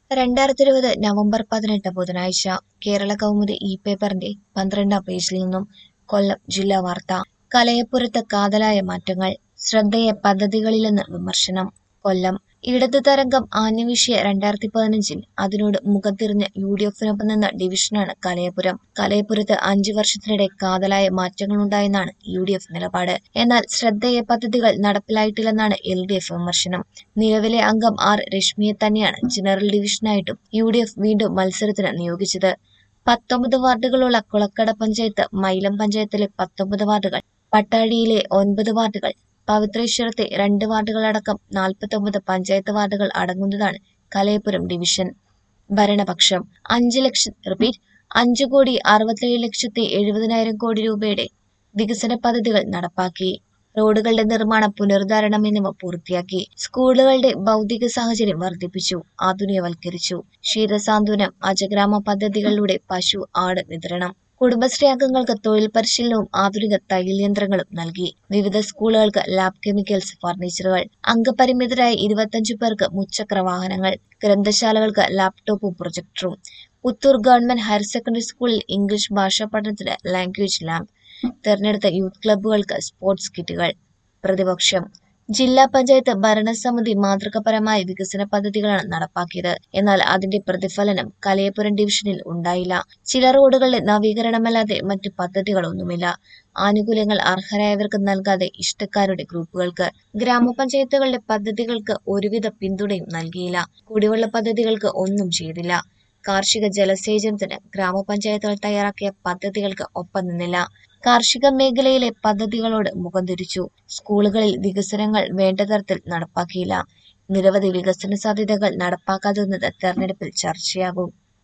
രണ്ടായിരത്തി ഇരുപത് നവംബർ പതിനെട്ട് ബുധനാഴ്ച കേരള കൗമുദി ഇ പേപ്പറിന്റെ പന്ത്രണ്ടാം പേജിൽ നിന്നും കൊല്ലം ജില്ലാ വാർത്ത കലയപ്പുറത്ത് കാതലായ മാറ്റങ്ങൾ ശ്രദ്ധേയ പദ്ധതികളിലെന്ന് വിമർശനം കൊല്ലം ഇടത് തരംഗം ആഞ്ഞുവീശിയ രണ്ടായിരത്തി പതിനഞ്ചിൽ അതിനോട് മുഖം തിരിഞ്ഞ് യു ഡി എഫിനൊപ്പം നിന്ന ഡിവിഷനാണ് കലയപുരം കലയപുരത്ത് അഞ്ചു വർഷത്തിനിടെ കാതലായ മാറ്റങ്ങളുണ്ടായെന്നാണ് യു ഡി എഫ് നിലപാട് എന്നാൽ ശ്രദ്ധേയ പദ്ധതികൾ നടപ്പിലായിട്ടില്ലെന്നാണ് എൽ ഡി എഫ് വിമർശനം നിലവിലെ അംഗം ആർ രശ്മിയെ തന്നെയാണ് ജനറൽ ഡിവിഷനായിട്ടും യു ഡി എഫ് വീണ്ടും മത്സരത്തിന് നിയോഗിച്ചത് പത്തൊമ്പത് വാർഡുകളുള്ള കുളക്കട പഞ്ചായത്ത് മൈലം പഞ്ചായത്തിലെ പത്തൊമ്പത് വാർഡുകൾ പട്ടാഴിയിലെ ഒൻപത് വാർഡുകൾ പവിത്രേശ്വരത്തെ രണ്ട് വാർഡുകളടക്കം നാൽപ്പത്തൊമ്പത് പഞ്ചായത്ത് വാർഡുകൾ അടങ്ങുന്നതാണ് കലയപുരം ഡിവിഷൻ ഭരണപക്ഷം അഞ്ച് ലക്ഷം റിപ്പീറ്റ് അഞ്ചു കോടി അറുപത്തേഴ് ലക്ഷത്തി എഴുപതിനായിരം കോടി രൂപയുടെ വികസന പദ്ധതികൾ നടപ്പാക്കി റോഡുകളുടെ നിർമ്മാണം പുനരുദ്ധാരണം എന്നിവ പൂർത്തിയാക്കി സ്കൂളുകളുടെ ഭൗതിക സാഹചര്യം വർദ്ധിപ്പിച്ചു ആധുനികവൽക്കരിച്ചു ക്ഷീരസാന്ത്വനം അജഗ്രാമ പദ്ധതികളിലൂടെ പശു ആട് വിതരണം കുടുംബശ്രീ അംഗങ്ങൾക്ക് തൊഴിൽ പരിശീലനവും ആധുനിക തയ്യൽ യന്ത്രങ്ങളും നൽകി വിവിധ സ്കൂളുകൾക്ക് ലാബ് കെമിക്കൽസ് ഫർണിച്ചറുകൾ അംഗപരിമിതരായ ഇരുപത്തഞ്ചു പേർക്ക് മുച്ചക്ര വാഹനങ്ങൾ ഗ്രന്ഥശാലകൾക്ക് ലാപ്ടോപ്പും പ്രൊജക്ടറും പുത്തൂർ ഗവൺമെന്റ് ഹയർ സെക്കൻഡറി സ്കൂളിൽ ഇംഗ്ലീഷ് ഭാഷാ പഠനത്തിന് ലാംഗ്വേജ് ലാബ് തെരഞ്ഞെടുത്ത യൂത്ത് ക്ലബ്ബുകൾക്ക് സ്പോർട്സ് കിറ്റുകൾ പ്രതിപക്ഷം ജില്ലാ പഞ്ചായത്ത് ഭരണസമിതി മാതൃകപരമായ വികസന പദ്ധതികളാണ് നടപ്പാക്കിയത് എന്നാൽ അതിന്റെ പ്രതിഫലനം കലയപുരം ഡിവിഷനിൽ ഉണ്ടായില്ല ചില റോഡുകളുടെ നവീകരണമല്ലാതെ മറ്റു പദ്ധതികളൊന്നുമില്ല ആനുകൂല്യങ്ങൾ അർഹരായവർക്ക് നൽകാതെ ഇഷ്ടക്കാരുടെ ഗ്രൂപ്പുകൾക്ക് ഗ്രാമപഞ്ചായത്തുകളുടെ പദ്ധതികൾക്ക് ഒരുവിധ പിന്തുണയും നൽകിയില്ല കുടിവെള്ള പദ്ധതികൾക്ക് ഒന്നും ചെയ്തില്ല കാർഷിക ജലസേചനത്തിന് ഗ്രാമപഞ്ചായത്തുകൾ തയ്യാറാക്കിയ പദ്ധതികൾക്ക് ഒപ്പം നിന്നില്ല കാർഷിക മേഖലയിലെ പദ്ധതികളോട് മുഖം തിരിച്ചു സ്കൂളുകളിൽ വികസനങ്ങൾ വേണ്ട തരത്തിൽ നടപ്പാക്കിയില്ല നിരവധി വികസന സാധ്യതകൾ നടപ്പാക്കാതിരുന്നത് തെരഞ്ഞെടുപ്പിൽ ചർച്ചയാകും